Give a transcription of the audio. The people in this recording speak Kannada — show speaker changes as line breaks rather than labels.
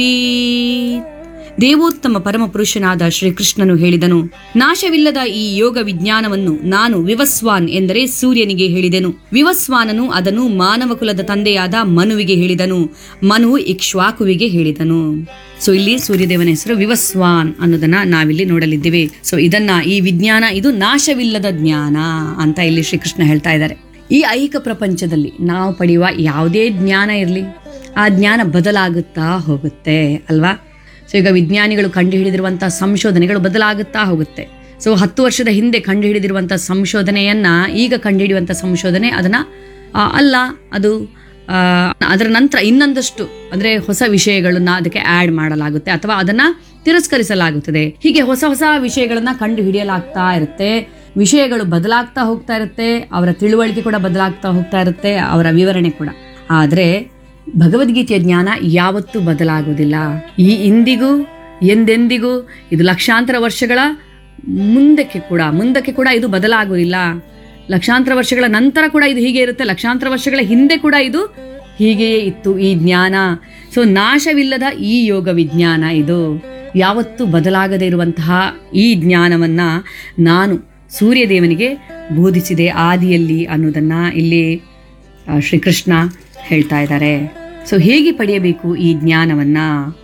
ದೇವೋತ್ತಮ ಪರಮಪುರುಷನಾದ ಶ್ರೀಕೃಷ್ಣನು ಹೇಳಿದನು ನಾಶವಿಲ್ಲದ ಈ ಯೋಗ ವಿಜ್ಞಾನವನ್ನು ನಾನು ವಿವಸ್ವಾನ್ ಎಂದರೆ ಸೂರ್ಯನಿಗೆ ಹೇಳಿದೆನು ವಿವಸ್ವಾನನು ಅದನ್ನು ಮಾನವ ಕುಲದ ತಂದೆಯಾದ ಮನುವಿಗೆ ಹೇಳಿದನು ಮನು ಇಕ್ಷ್ವಾಕುವಿಗೆ ಹೇಳಿದನು ಸೊ ಇಲ್ಲಿ ಸೂರ್ಯದೇವನ ಹೆಸರು ವಿವಸ್ವಾನ್ ಅನ್ನೋದನ್ನ ನಾವಿಲ್ಲಿ ನೋಡಲಿದ್ದೇವೆ ಸೊ ಇದನ್ನ ಈ ವಿಜ್ಞಾನ ಇದು ನಾಶವಿಲ್ಲದ ಜ್ಞಾನ ಅಂತ ಇಲ್ಲಿ ಶ್ರೀಕೃಷ್ಣ ಹೇಳ್ತಾ ಇದ್ದಾರೆ ಈ ಐಹಿಕ ಪ್ರಪಂಚದಲ್ಲಿ ನಾವು ಪಡೆಯುವ ಯಾವುದೇ ಜ್ಞಾನ ಇರಲಿ ಆ ಜ್ಞಾನ ಬದಲಾಗುತ್ತಾ ಹೋಗುತ್ತೆ ಅಲ್ವಾ ಸೊ ಈಗ ವಿಜ್ಞಾನಿಗಳು ಕಂಡುಹಿಡಿದಿರುವಂತಹ ಸಂಶೋಧನೆಗಳು ಬದಲಾಗುತ್ತಾ ಹೋಗುತ್ತೆ ಸೊ ಹತ್ತು ವರ್ಷದ ಹಿಂದೆ ಕಂಡುಹಿಡಿದಿರುವಂತಹ ಸಂಶೋಧನೆಯನ್ನ ಈಗ ಕಂಡುಹಿಡಿಯುವಂಥ ಸಂಶೋಧನೆ ಅದನ್ನ ಆ, ಅಲ್ಲ ಅದು ಆ, ಅದರ ನಂತರ ಇನ್ನೊಂದಷ್ಟು ಅಂದ್ರೆ ಹೊಸ ವಿಷಯಗಳನ್ನ ಅದಕ್ಕೆ ಆಡ್ ಮಾಡಲಾಗುತ್ತೆ ಅಥವಾ ಅದನ್ನ ತಿರಸ್ಕರಿಸಲಾಗುತ್ತದೆ ಹೀಗೆ ಹೊಸ ಹೊಸ ವಿಷಯಗಳನ್ನ ಕಂಡು ಹಿಡಿಯಲಾಗ್ತಾ ಇರುತ್ತೆ ವಿಷಯಗಳು ಬದಲಾಗ್ತಾ ಹೋಗ್ತಾ ಇರುತ್ತೆ ಅವರ ತಿಳುವಳಿಕೆ ಕೂಡ ಬದಲಾಗ್ತಾ ಹೋಗ್ತಾ ಇರುತ್ತೆ ಅವರ ವಿವರಣೆ ಕೂಡ ಆದ್ರೆ ಭಗವದ್ಗೀತೆಯ ಜ್ಞಾನ ಯಾವತ್ತೂ ಬದಲಾಗುವುದಿಲ್ಲ ಈ ಇಂದಿಗೂ ಎಂದೆಂದಿಗೂ ಇದು ಲಕ್ಷಾಂತರ ವರ್ಷಗಳ ಮುಂದಕ್ಕೆ ಕೂಡ ಮುಂದಕ್ಕೆ ಕೂಡ ಇದು ಬದಲಾಗುವುದಿಲ್ಲ ಲಕ್ಷಾಂತರ ವರ್ಷಗಳ ನಂತರ ಕೂಡ ಇದು ಹೀಗೆ ಇರುತ್ತೆ ಲಕ್ಷಾಂತರ ವರ್ಷಗಳ ಹಿಂದೆ ಕೂಡ ಇದು ಹೀಗೆಯೇ ಇತ್ತು ಈ ಜ್ಞಾನ ಸೊ ನಾಶವಿಲ್ಲದ ಈ ಯೋಗ ವಿಜ್ಞಾನ ಇದು ಯಾವತ್ತೂ ಬದಲಾಗದೇ ಇರುವಂತಹ ಈ ಜ್ಞಾನವನ್ನ ನಾನು ಸೂರ್ಯದೇವನಿಗೆ ಬೋಧಿಸಿದೆ ಆದಿಯಲ್ಲಿ ಅನ್ನೋದನ್ನ ಇಲ್ಲಿ ಆ, ಶ್ರೀಕೃಷ್ಣ ಹೇಳ್ತಾ ಇದ್ದಾರೆ ಸೊ ಹೇಗೆ ಪಡೆಯಬೇಕು ಈ ಜ್ಞಾನವನ್ನ